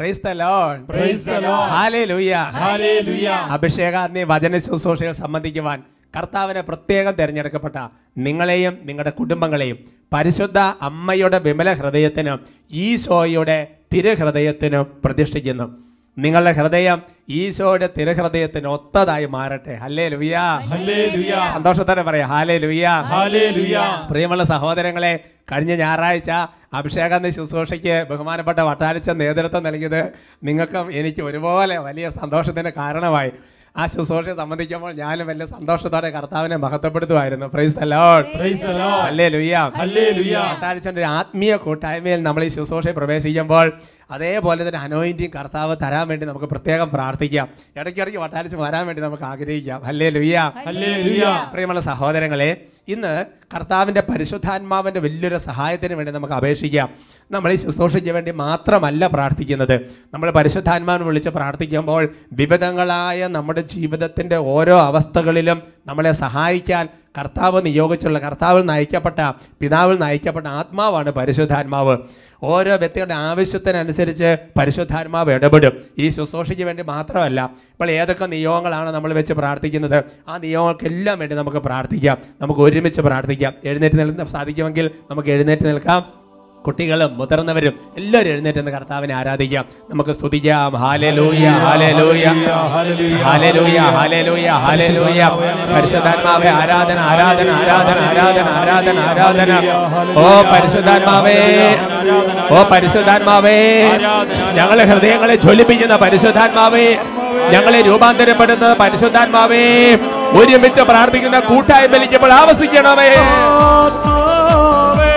Price the Lord Praise the Lord. ഹല്ലേലൂയ Hallelujah. അഭിഷേകാഗ്നി വചന ശുശ്രൂഷകൾ സംബന്ധിക്കുവാൻ കർത്താവിനെ പ്രത്യേകം തിരഞ്ഞെടുക്കപ്പെട്ട നിങ്ങളെയും നിങ്ങളുടെ കുടുംബങ്ങളെയും പരിശുദ്ധ അമ്മയുടെ വിമല ഹൃദയത്തിനും ഈശോയുടെ തിരുഹൃദയത്തിനും പ്രതിഷ്ഠിക്കുന്നു നിങ്ങളുടെ ഹൃദയം ഈശോയുടെ തിരുഹൃദയത്തിന് ഒത്തതായി മാറട്ടെ ഹല്ലേ ലുയ്യ Hallelujah. സന്തോഷത്തോടെ പറയാം ഹാലേ ലുയ്യ Hallelujah. പ്രിയമുള്ള സഹോദരങ്ങളെ കഴിഞ്ഞ ഞായറാഴ്ച അഭിഷേകാന്ത ശുശ്രൂഷയ്ക്ക് ബഹുമാനപ്പെട്ട വട്ടാലിച്ച നേതൃത്വം നൽകിയത് നിങ്ങൾക്കും എനിക്ക് ഒരുപോലെ വലിയ സന്തോഷത്തിന് കാരണമായി ആ ശുശ്രൂഷയെ സംബന്ധിക്കുമ്പോൾ ഞാനും വലിയ സന്തോഷത്തോടെ കർത്താവിനെ മഹത്വപ്പെടുത്തുമായിരുന്നു praise the Lord Praise the Lord. അല്ലേ ലുയ്യ Hallelujah. വട്ടാലിച്ചൻ്റെ ഒരു ആത്മീയ കൂട്ടായ്മയിൽ നമ്മൾ ഈ ശുശ്രൂഷയിൽ പ്രവേശിക്കുമ്പോൾ അതേപോലെ തന്നെ അനോയിന്റിങ് കർത്താവ് തരാൻ വേണ്ടി നമുക്ക് പ്രത്യേകം പ്രാർത്ഥിക്കാം ഇടയ്ക്കിടയ്ക്ക് വട്ടാലിച്ച് വരാൻ വേണ്ടി നമുക്ക് ആഗ്രഹിക്കാം അല്ലേ ലുയ്യ Hallelujah. പ്രിയമുള്ള സഹോദരങ്ങളെ ഇന്ന് കർത്താവിൻ്റെ പരിശുദ്ധാത്മാവിൻ്റെ വലിയൊരു സഹായത്തിന് വേണ്ടി നമുക്ക് അപേക്ഷിക്കാം നമ്മൾ ഈ ശുശ്രൂഷയ്ക്ക് വേണ്ടി മാത്രമല്ല പ്രാർത്ഥിക്കുന്നത് നമ്മൾ പരിശുദ്ധാത്മാവിനെ വിളിച്ച് പ്രാർത്ഥിക്കുമ്പോൾ വിവിധങ്ങളായ നമ്മുടെ ജീവിതത്തിൻ്റെ ഓരോ അവസ്ഥകളിലും നമ്മളെ സഹായിക്കാൻ കർത്താവ് നിയോഗിച്ചുള്ള കർത്താവിൽ നയിക്കപ്പെട്ട പിതാവിൽ നയിക്കപ്പെട്ട ആത്മാവാണ് പരിശുദ്ധാത്മാവ് ഓരോ വ്യക്തികളുടെ ആവശ്യത്തിനനുസരിച്ച് പരിശുദ്ധാത്മാവ് ഇടപെടും ഈ ശുശ്രൂഷയ്ക്ക് വേണ്ടി മാത്രമല്ല ഇപ്പോൾ ഏതൊക്കെ നിയോഗങ്ങളാണ് നമ്മൾ വെച്ച് പ്രാർത്ഥിക്കുന്നത് ആ നിയോഗങ്ങൾക്കെല്ലാം വേണ്ടി നമുക്ക് പ്രാർത്ഥിക്കാം നമുക്ക് ഒരുമിച്ച് പ്രാർത്ഥിക്കാം എഴുന്നേറ്റ് നിൽക്കാൻ സാധിക്കുമെങ്കിൽ നമുക്ക് എഴുന്നേറ്റ് നിൽക്കാം കുട്ടികളും മുതിർന്നവരും എല്ലാവരും എഴുന്നേറ്റ് നിന്ന് കർത്താവിനെ ആരാധിക്കാം നമുക്ക് സ്തുതിക്കാം ഹാലലൂയ ഹാലലൂയ ഹാലലൂയ ഹാലലൂയ ഹാലലൂയ പരിശുദ്ധാത്മാവേ ആരാധന ആരാധന ആരാധന ആരാധന ആരാധന ആരാധന ഓ പരിശുദ്ധാത്മാവേ ഓ പരിശുദ്ധാത്മാവേ ഞങ്ങളെ ഹൃദയങ്ങളെ ജ്വലിപ്പിക്കുന്ന പരിശുദ്ധാത്മാവേ ഞങ്ങളെ രൂപാന്തരപ്പെടുന്ന പരിശുദ്ധാത്മാവേ ഒരുമിച്ച് പ്രാർത്ഥിക്കുന്ന കൂട്ടായ്മയിലേക്ക് ഇപ്പോൾ ആവസിക്കണമേ ആത്മാവേ,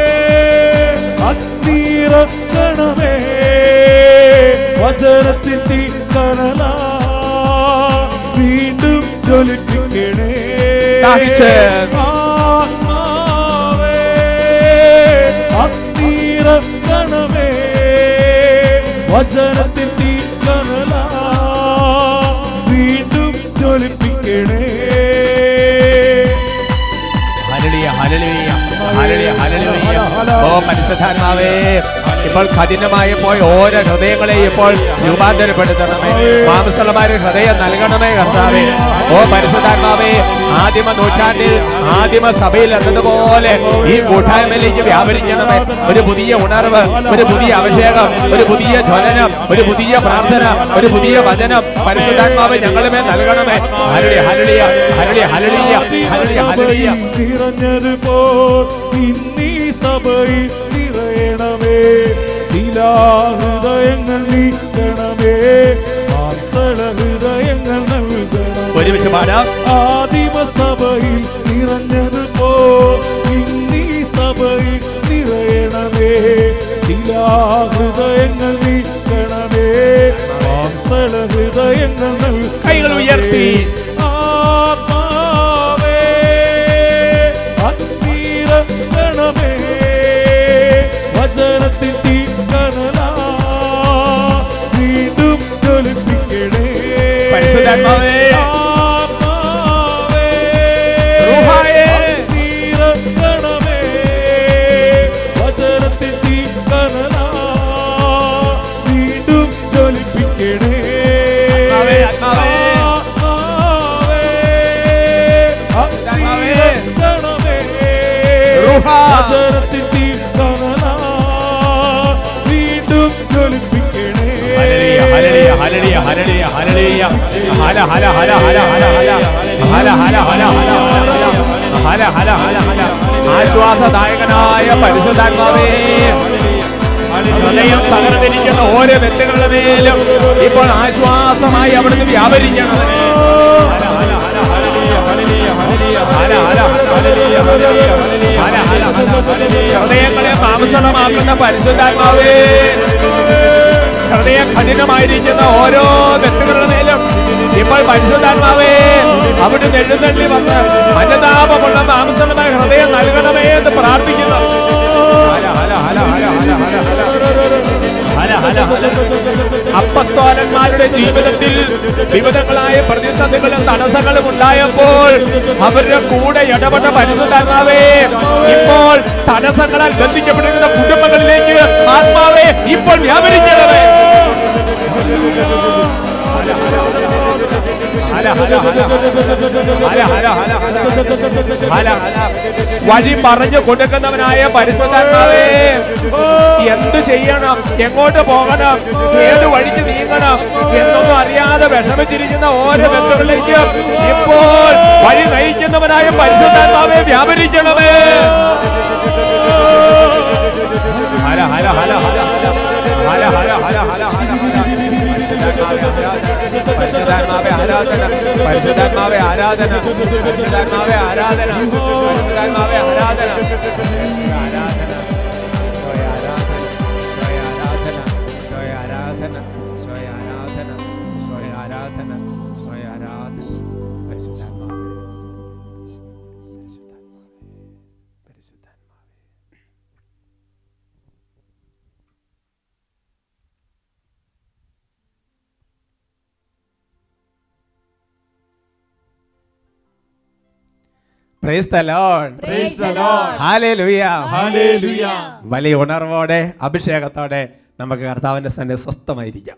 അഗ്നിയിറക്കണമേ, വചനത്തിൻ തീക്കനലാ, വീണ്ടും ജ്വലിപ്പിക്കണേ ദാഹിച്ച്. ആത്മാവേ, അഗ്നിയിറക്കണമേ, വചനത്തിൻ തീക്കനലാ, വീണ്ടും ജ്വലിപ്പിക്കണേ ഹല്ലേലൂയ, ഹല്ലേലൂയ, ഹല്ലേലൂയ, ഹല്ലേലൂയ. ഓ പരിശുദ്ധാത്മാവേ ഇപ്പോൾ കഠിനമായി പോയ ഓരോ ഹൃദയങ്ങളെയും ഇപ്പോൾ രൂപാന്തരപ്പെടുത്തണമേ മാംസളമാര് ഹൃദയം നൽകണമേ കർത്താവേ ഓ പരിശുദ്ധാത്മാവേ ആദിമ നൂറ്റാണ്ടിൽ ആദിമ സഭയിൽ എന്നതുപോലെ ഈ കൂട്ടായ്മയിലേക്ക് വ്യാപരിക്കണമേ ഒരു പുതിയ ഉണർവ് ഒരു പുതിയ അഭിഷേകം ഒരു പുതിയ ജ്വലനം ഒരു പുതിയ പ്രാർത്ഥന ഒരു പുതിയ വചനം പരിശുദ്ധാത്മാവ് ഞങ്ങളുമേ നൽകണമേ ഹരളിയ ഹരളിയ ഹരളിയ ഹരളിയ ഹരളിയ ഹരളിയ നിറഞ്ഞതുപോൽ ഇന്നീ സഭയിൽ നിറയണമേ ശിലാഹൃദയങ്ങൾ നീക്കണമേ മാംസള ഹൃദയങ്ങൾ നൽകണമേ ഒരുമിച്ച് പാടാം ആദിമ സഭയിൽ നിറഞ്ഞതുപോ ഇന്നീ സഭയിൽ നിറയണമേ ശിലാഹൃദയങ്ങൾ നീക്കണമേ മാംസള ഹൃദയങ്ങൾ നൽകണമേ. കൈകൾ ഉയർത്തി. ആത്മാവേ, അഗ്നിയിറങ്ങണമേ, വചനത്തിൻ തീക്കനലാ, വീണ്ടും ജ്വലിപ്പിക്കണേ. പരിശുദ്ധാത്മാവേ. ആത്മാവേ, റൂഹായേ. അഗ്നിയിറങ്ങണമേ, വചനത്തിൻ തീക്കനലാ, വീണ്ടും ജ്വലിപ്പിക്കണേ. ആത്മാവേ, ആത്മാവേ. ആത്മാവേ, ആത്മാവേ. അഗ്നിയിറങ്ങണമേ, റൂഹാ. വചനത്തിൻ തീക്കനലാ, വീണ്ടും ജ്വലിപ്പിക്കണേ. ഹല്ലേലൂയ, ഹല്ലേലൂയ, ഹല്ലേലൂയ, ഹല്ലേലൂയ, ഹല്ലേലൂയ. ഹല, ഹല, ഹല, ഹല, ഹല, ഹല. ഹല, ഹല, ഹല, ഹല, ഹല, ഹല. ഹല, ഹല, ഹല, ഹല. ആശ്വാസദായകനായ പരിശുദ്ധാത്മാവേ ഹൃദയം തകർന്നിരിക്കുന്ന ഓരോ വ്യക്തികളുടെ മേലും ഇപ്പോൾ ആശ്വാസമായി അവിടുന്ന് വ്യാപരിക്കണമേ ഹല, ഹല, ഹല, ഹല്ലേലൂയ, ഹല്ലേലൂയ, ഹല്ലേലൂയ. ഹല, ഹല, ഹല്ലേലൂയ, ഹല്ലേലൂയ, ഹല്ലേലൂയ. ഹല, ഹല, ഹല, ഹല്ലേലൂയ. ഹൃദയങ്ങളെ താമസമാക്കുന്ന പരിശുദ്ധാത്മാവേ ഹൃദയം കഠിനമായിരിക്കുന്ന ഓരോ വ്യക്തികളുടെ മേലും ഇപ്പോൾ പരിശുദ്ധാത്മാവേ അവിടുന്ന് എഴുന്നള്ളി വന്ന് അനുതാപമുള്ള താമസമായ ഹൃദയം നൽകണമേ എന്ന് പ്രാർത്ഥിക്കുന്നു ഹല, ഹല, ഹല, ഹല, ഹല, ഹല, ഹല. ഹല, ഹല, ഹല. അപ്പസ്തോലന്മാരുടെ ജീവിതത്തിൽ വിവിധങ്ങളായ പ്രതിസന്ധികളും തടസ്സങ്ങളും ഉണ്ടായപ്പോൾ അവരുടെ കൂടെ ഇടപെട്ട പരിശുദ്ധാത്മാവേ ഇപ്പോൾ തടസ്സങ്ങളാൽ ബന്ധിക്കപ്പെട്ടിരുന്ന കുടുംബങ്ങളിലേക്ക് ആത്മാവേ ഇപ്പോൾ വ്യാപരിക്കണമേ ഹല, ഹല, ഹല, ഹല, ഹല, ഹല, ഹല, ഹല. വഴി പറഞ്ഞു കൊടുക്കുന്നവനായ പരിശുദ്ധാത്മാവേ എന്ത് ചെയ്യണം എങ്ങോട്ട് പോകണം ഏത് വഴിക്ക് നീങ്ങണം എന്നൊന്നും അറിയാതെ വിഷമിച്ചിരിക്കുന്ന ഓരോ ബന്ധുക്കളിലേക്കും ഇപ്പോൾ വഴി നയിക്കുന്നവനായ പരിശുദ്ധാത്മാവെ വ്യാപരിക്കണമേ ഹല ഹല ഹല ഹല ഹല ഹല ഹല ഹല ഹല പരിശുദ്ധാത്മാവേ ആരാധന പരിശുദ്ധാത്മാവേ ആരാധന പരിശുദ്ധാത്മാവേ ആരാധന പരിശുദ്ധാത്മാവേ ആരാധന ആരാധന സ്വയ ആരാധന സ്വയ ആരാധന സ്വയ ആരാധന സ്വയ ആരാധന സ്വയ ആരാധന പരിശുദ്ധാത്മാവേ പരിശുദ്ധാത്മാവേ പരിശുദ്ധാത്മാവേ Praise the Lord. Praise the Lord. Hallelujah. Hallelujah. വലിയ ഉണർവോടെ അഭിഷേകത്തോടെ നമുക്ക് കർത്താവിന്റെ സന്നെ സ്വസ്ഥമായിരിക്കാം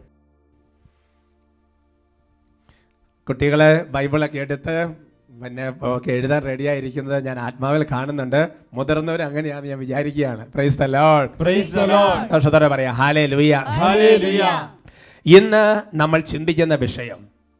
കുട്ടികളെ ബൈബിളൊക്കെ എടുത്ത് പിന്നെ ഒക്കെ എഴുതാൻ റെഡിയായിരിക്കുന്നത് ഞാൻ ആത്മാവിൽ കാണുന്നുണ്ട് മുതിർന്നവർ അങ്ങനെയാണെന്ന് ഞാൻ വിചാരിക്കുകയാണ് praise the Lord Praise the Lord. സന്തോഷത്തോടെ പറയാം ഹാലേ ലൂയ Hallelujah. ഇന്ന് നമ്മൾ ചിന്തിക്കുന്ന വിഷയം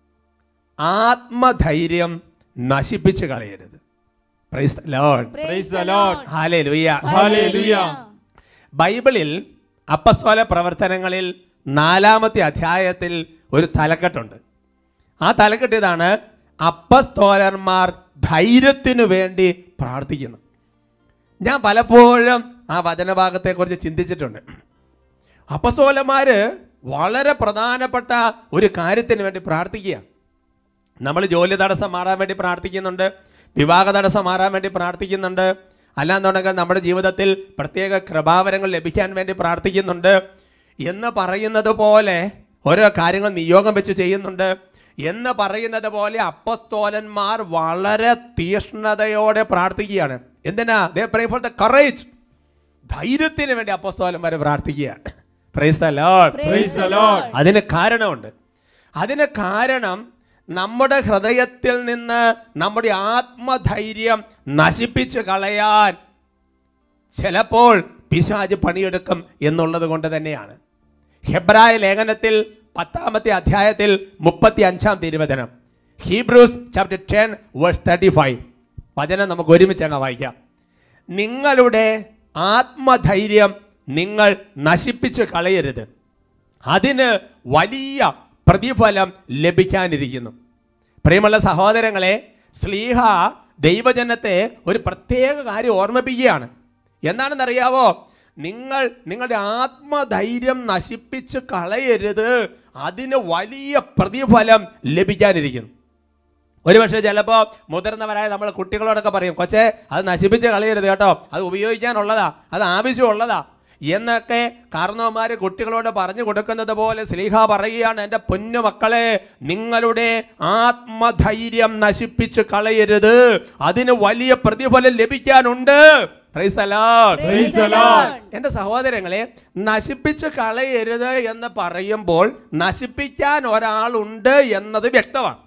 ആത്മധൈര്യം നശിപ്പിച്ച് കളയരുത് praise the Lord Praise the Lord. ഹാലേ ലൂയ Hallelujah. ബൈബിളിൽ അപ്പസ്വല പ്രവർത്തനങ്ങളിൽ നാലാമത്തെ അധ്യായത്തിൽ ഒരു തലക്കെട്ടുണ്ട് ആ തലക്കെട്ട് ഇതാണ് അപ്പസ്തോലന്മാർ ധൈര്യത്തിനു വേണ്ടി പ്രാർത്ഥിക്കുന്നു ഞാൻ പലപ്പോഴും ആ വചനഭാഗത്തെക്കുറിച്ച് ചിന്തിച്ചിട്ടുണ്ട് അപ്പസ്തോലന്മാര് വളരെ പ്രധാനപ്പെട്ട ഒരു കാര്യത്തിന് വേണ്ടി പ്രാർത്ഥിക്കുക നമ്മൾ ജോലി തടസ്സം മാറാൻ വേണ്ടി പ്രാർത്ഥിക്കുന്നുണ്ട് വിവാഹ തടസ്സം മാറാൻ വേണ്ടി പ്രാർത്ഥിക്കുന്നുണ്ട് അല്ലാന്നുണ്ടെങ്കിൽ നമ്മുടെ ജീവിതത്തിൽ പ്രത്യേക കൃപാവരങ്ങൾ ലഭിക്കാൻ വേണ്ടി പ്രാർത്ഥിക്കുന്നുണ്ട് എന്ന് പറയുന്നത് പോലെ ഓരോ കാര്യങ്ങൾ നിയോഗം വെച്ച് ചെയ്യുന്നുണ്ട് എന്ന് പറയുന്നത് പോലെ അപ്പസ്തോലന്മാർ വളരെ തീഷ്ണതയോടെ പ്രാർത്ഥിക്കുകയാണ് എന്തിനാ they pray for the courage ധൈര്യത്തിന് വേണ്ടി അപ്പസ്തോലന്മാർ പ്രാർത്ഥിക്കുകയാണ് praise the Lord Praise the Lord. അതിന് കാരണമുണ്ട് അതിന് കാരണം നമ്മുടെ ഹൃദയത്തിൽ നിന്ന് നമ്മുടെ ആത്മധൈര്യം നശിപ്പിച്ച് കളയാൻ ചിലപ്പോൾ പിശാജ് പണിയെടുക്കും എന്നുള്ളത് കൊണ്ട് തന്നെയാണ് ഹെബ്രായ ലേഖനത്തിൽ പത്താമത്തെ അധ്യായത്തിൽ മുപ്പത്തി അഞ്ചാം തിരുവചനം Hebrews chapter ten verse thirty five വചനം നമുക്ക് ഒരുമിച്ച് അങ്ങ് വായിക്കാം നിങ്ങളുടെ ആത്മധൈര്യം നിങ്ങൾ നശിപ്പിച്ച് കളയരുത് അതിന് വലിയ പ്രതിഫലം ലഭിക്കാനിരിക്കുന്നു പ്രിയമുള്ള സഹോദരങ്ങളെ സ്ലീഹ ദൈവജനത്തെ ഒരു പ്രത്യേക കാര്യം ഓർമ്മിപ്പിക്കുകയാണ് എന്താണെന്നറിയാവോ നിങ്ങൾ നിങ്ങളുടെ ആത്മധൈര്യം നശിപ്പിച്ച് കളയരുത് അതിന് വലിയ പ്രതിഫലം ലഭിക്കാനിരിക്കുന്നു ഒരുപക്ഷെ ചിലപ്പോൾ മുതിർന്നവരായ നമ്മൾ കുട്ടികളോടൊക്കെ പറയും കൊച്ചെ അത് നശിപ്പിച്ച് കളയരുത് കേട്ടോ അത് ഉപയോഗിക്കാനുള്ളതാ അത് ആവശ്യമുള്ളതാ എന്നൊക്കെ കാരണവന്മാർ കുട്ടികളോട് പറഞ്ഞു കൊടുക്കുന്നത് പോലെ സ്ലീഹ പറയുകയാണ് എൻ്റെ പൊന്നു മക്കളെ നിങ്ങളുടെ ആത്മധൈര്യം നശിപ്പിച്ച് കളയരുത് അതിന് വലിയ പ്രതിഫലം ലഭിക്കാനുണ്ട് Praise the Lord. Praise the Lord. എൻ്റെ സഹോദരങ്ങളെ നശിപ്പിച്ച് കളയരുത് എന്ന് പറയുമ്പോൾ നശിപ്പിക്കാൻ ഒരാളുണ്ട് എന്നത് വ്യക്തമാണ്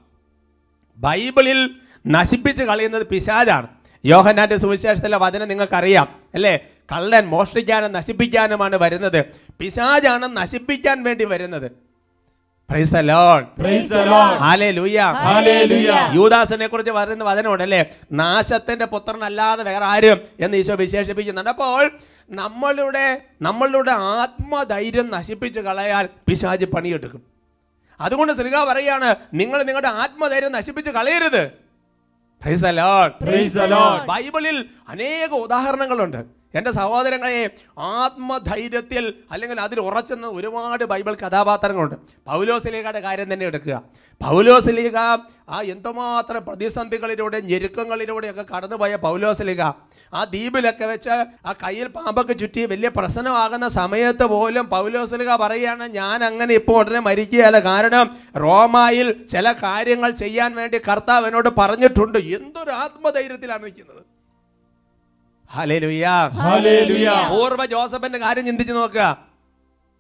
ബൈബിളിൽ നശിപ്പിച്ച് കളയുന്നത് പിശാചാണ് യോഹന്നാന്റെ സുവിശേഷത്തിലെ വചനം നിങ്ങൾക്കറിയാം അല്ലേ കള്ളൻ മോഷ്ടിക്കാനും നശിപ്പിക്കാനുമാണ് വരുന്നത് പിശാചാണ് നശിപ്പിക്കാൻ വേണ്ടി വരുന്നത് Praise the Lord. Praise the Lord. Hallelujah. Hallelujah. യൂദാസിനെ കുറിച്ച് പറയുന്ന വചനമുണ്ട് അല്ലേ നാശത്തിന്റെ പുത്രനല്ലാതെ വേറെ ആരും എന്ന് ഈശോ വിശേഷിപ്പിക്കുന്നുണ്ട് അപ്പോൾ നമ്മളുടെ നമ്മളുടെ ആത്മധൈര്യം നശിപ്പിച്ച് കളയാൻ പിശാജ് പണിയെടുക്കും അതുകൊണ്ട് ശ്രീക പറയാണ് നിങ്ങൾ നിങ്ങളുടെ ആത്മധൈര്യം നശിപ്പിച്ച് കളയരുത് Praise the Lord. Praise the Lord. ബൈബിളിൽ അനേക ഉദാഹരണങ്ങളുണ്ട് എൻ്റെ സഹോദരങ്ങളെ ആത്മധൈര്യത്തിൽ അല്ലെങ്കിൽ അതിൽ ഉറച്ചെന്ന ഒരുപാട് ബൈബിൾ കഥാപാത്രങ്ങളുണ്ട് പൗലോസിലേഖയുടെ കാര്യം തന്നെ എടുക്കുക പൗലോസിലേഖ ആ എന്തുമാത്രം പ്രതിസന്ധികളിലൂടെ ഞെരുക്കങ്ങളിലൂടെയൊക്കെ കടന്നുപോയ പൗലോസിലേഖ ആ ദ്വീപിലൊക്കെ വെച്ച് ആ കയ്യിൽ പാമ്പൊക്കെ ചുറ്റി വലിയ പ്രശ്നമാകുന്ന സമയത്ത് പോലും പൗലോസിലേഖ പറയുകയാണ് ഞാൻ അങ്ങനെ ഇപ്പോൾ ഉടനെ മരിക്കുകയല്ല കാരണം റോമായിൽ ചില കാര്യങ്ങൾ ചെയ്യാൻ വേണ്ടി കർത്താവ് എന്നോട് പറഞ്ഞിട്ടുണ്ട് എന്തൊരു ആത്മധൈര്യത്തിലാണ് നിൽക്കുന്നത് ഹല്ലേലൂയ Hallelujah. പൂർവ്വ ജോസഫിന്റെ കാര്യം ചിന്തിച്ച് നോക്കുക